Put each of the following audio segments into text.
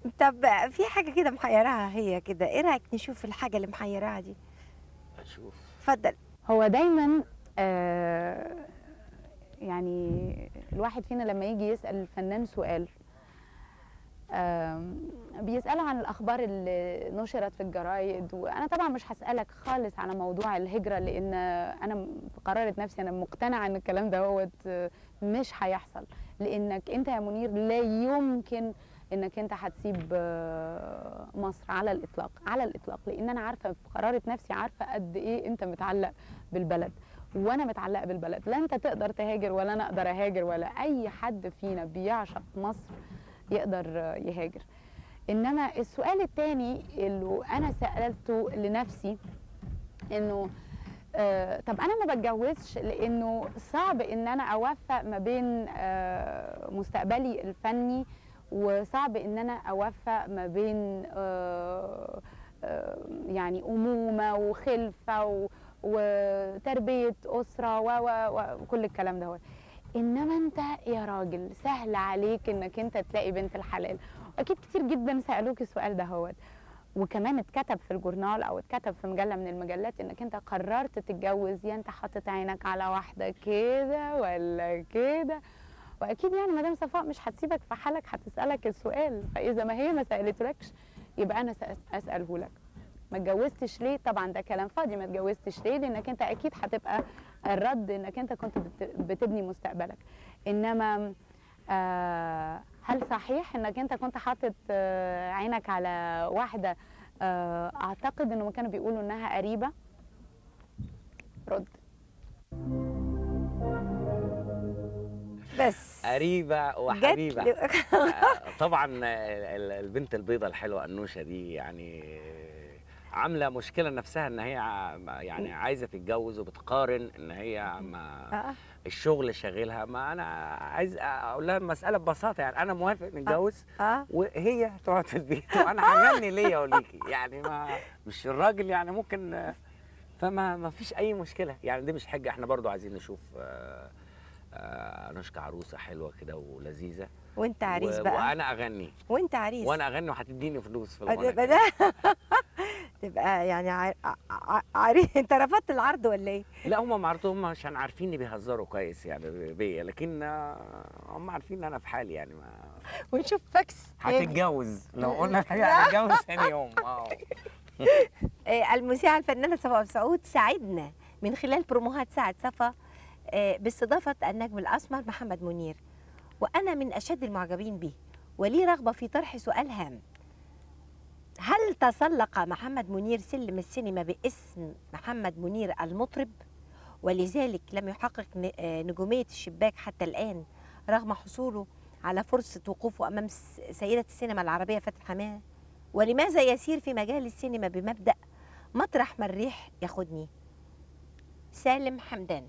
طب في حاجه كده محيراها هي كده ايه رايك نشوف الحاجه اللي محيراها دي اشوف اتفضل هو دايما آه يعني الواحد فينا لما يجي يسأل الفنان سؤال آم، بيسأله عن الأخبار اللي نشرت في الجرايد وأنا طبعا مش هسألك خالص على موضوع الهجرة لأن أنا م- قررت نفسي أنا مقتنعة إن الكلام ده هو مش هيحصل لأنك أنت يا منير لا يمكن إنك أنت هتسيب آه، مصر على الإطلاق على الإطلاق لأن أنا عارفة في قرارة نفسي عارفة قد إيه أنت متعلق بالبلد وانا متعلقه بالبلد لا انت تقدر تهاجر ولا انا اقدر اهاجر ولا اي حد فينا بيعشق مصر يقدر يهاجر انما السؤال الثاني اللي انا سالته لنفسي انه آه طب انا ما بتجوزش لانه صعب ان انا اوفق ما بين آه مستقبلي الفني وصعب ان انا اوفق ما بين آه آه يعني امومه وخلفه و وتربيه اسره و و- و- وكل الكلام ده هو. انما انت يا راجل سهل عليك انك انت تلاقي بنت الحلال اكيد كتير جدا سالوك السؤال ده هو وكمان اتكتب في الجورنال او اتكتب في مجله من المجلات انك انت قررت تتجوز يا انت حاطط عينك على واحده كده ولا كده واكيد يعني مدام صفاء مش هتسيبك في حالك هتسالك السؤال فاذا ما هي ما سالتلكش يبقى انا سأ- اساله لك ما اتجوزتش ليه طبعا ده كلام فاضي ما اتجوزتش ليه لانك انت اكيد هتبقى الرد انك انت كنت بت- بتبني مستقبلك انما آه هل صحيح انك انت كنت حاطط آه عينك على واحده آه اعتقد انهم كانوا بيقولوا انها قريبه رد بس قريبه جت وحبيبه لي- آه، طبعا ال- ال- البنت البيضة الحلوة النوشة دي يعني عاملة مشكلة نفسها ان هي ع- يعني عايزة تتجوز وبتقارن ان هي ما آه. الشغل شاغلها ما انا عايز اقول لها المسألة ببساطة يعني انا موافق نتجوز اه وهي تقعد في البيت وانا هغني ليا وليكي يعني ما مش الراجل يعني ممكن آه، فما ما فيش اي مشكله يعني دي مش حاجه احنا برضو عايزين نشوف آه، آه، انوشكا عروسه حلوه كده ولذيذه وانت عريس و- بقى وانا اغني وانت عريس وانا اغني وهتديني فلوس في تبقى الغنى ده تبقى يعني عر... ع- عريس انت رفضت العرض ولا ايه؟ لا هم معرضهم عشان عارفين بيهزروا كويس يعني بيا لكن آه، هم عارفين ان انا في حالي يعني ما ونشوف فاكس هتتجوز لو قلنا الحقيقه هتتجوز ثاني يوم اه آه، المذيعة الفنانة صفاء أبو سعود ساعدنا من خلال بروموهات ساعة صفا آه، باستضافة النجم الأسمر محمد منير وأنا من أشد المعجبين به ولي رغبة في طرح سؤال هام هل تسلق محمد منير سلم السينما باسم محمد منير المطرب ولذلك لم يحقق ن- آه، نجومية الشباك حتى الآن رغم حصوله على فرصة وقوفه أمام س- سيدة السينما العربية فاتن حماه ولماذا يسير في مجال السينما بمبدأ مطرح ما الريح ياخدني سالم حمدان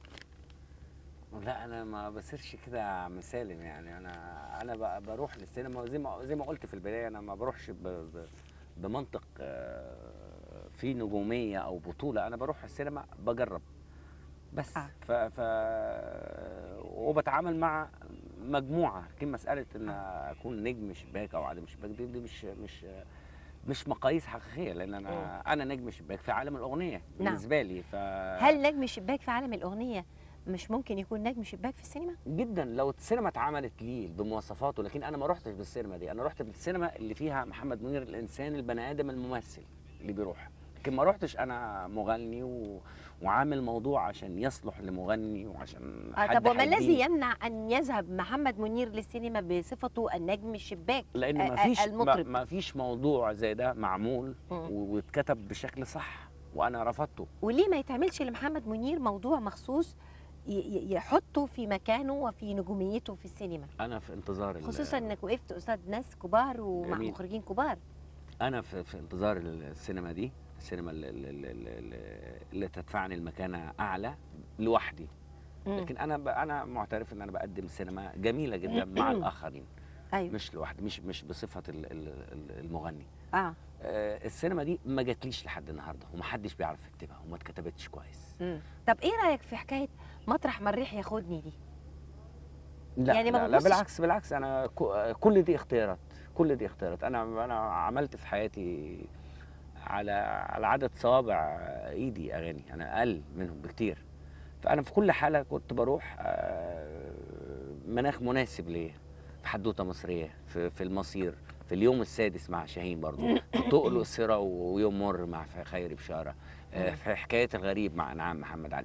لا انا ما بصيرش كده يا عم سالم يعني انا انا ب- بروح للسينما زي ما زي ما قلت في البدايه انا ما بروحش ب- ب- بمنطق آه، في نجوميه او بطوله انا بروح السينما بجرب بس آه. ف, ف وبتعامل مع مجموعه لكن مساله ان اكون نجم شباك او عدم شباك دي, دي مش مش مش مقاييس حقيقيه لان انا انا نجم شباك في عالم الاغنيه بالنسبه لي ف هل نجم الشباك في عالم الأغنية مش ممكن يكون نجم شباك في السينما؟ جدا لو السينما اتعملت ليه بمواصفاته لكن انا ما رحتش بالسينما دي انا رحت بالسينما اللي فيها محمد منير الانسان البني ادم الممثل اللي بيروح لكن ما رحتش انا مغني و... وعامل موضوع عشان يصلح لمغني وعشان آه حد طب وما الذي هيديه. يمنع أن يذهب محمد منير للسينما بصفته النجم الشباك لان آه، ما آه، فيش ما, المطرب ما فيش موضوع زي ده معمول مم. و- واتكتب بشكل صح وانا رفضته وليه ما يتعملش لمحمد منير موضوع مخصوص ي- ي- يحطه في مكانه وفي نجوميته في السينما انا في انتظار ال- خصوصا انك وقفت قصاد ناس كبار ومع جميل. مخرجين كبار انا في, في انتظار السينما دي السينما اللي, اللي, اللي, اللي تدفعني المكانه اعلى لوحدي مم. لكن انا ب... انا معترف ان انا بقدم سينما جميله جدا مع الاخرين ايوه مش لوحدي مش مش بصفه ال- ال- ال- المغني اه آه، السينما دي ما جاتليش لحد النهارده ومحدش بيعرف يكتبها وما اتكتبتش كويس مم. طب ايه رايك في حكايه مطرح ما الريح ياخدني دي لا يعني ما لا, لا بتبصش- بالعكس بالعكس انا ك- كل دي اختيارات كل دي اختيارات انا انا عملت في حياتي على على عدد صوابع ايدي اغاني انا اقل منهم بكتير فانا في كل حاله كنت بروح آه، مناخ مناسب ليا في حدوته مصريه في, في المصير في اليوم السادس مع شاهين برضو في تقل السرى ويوم مر مع خيري بشاره آه، في حكايه الغريب مع انعام محمد علي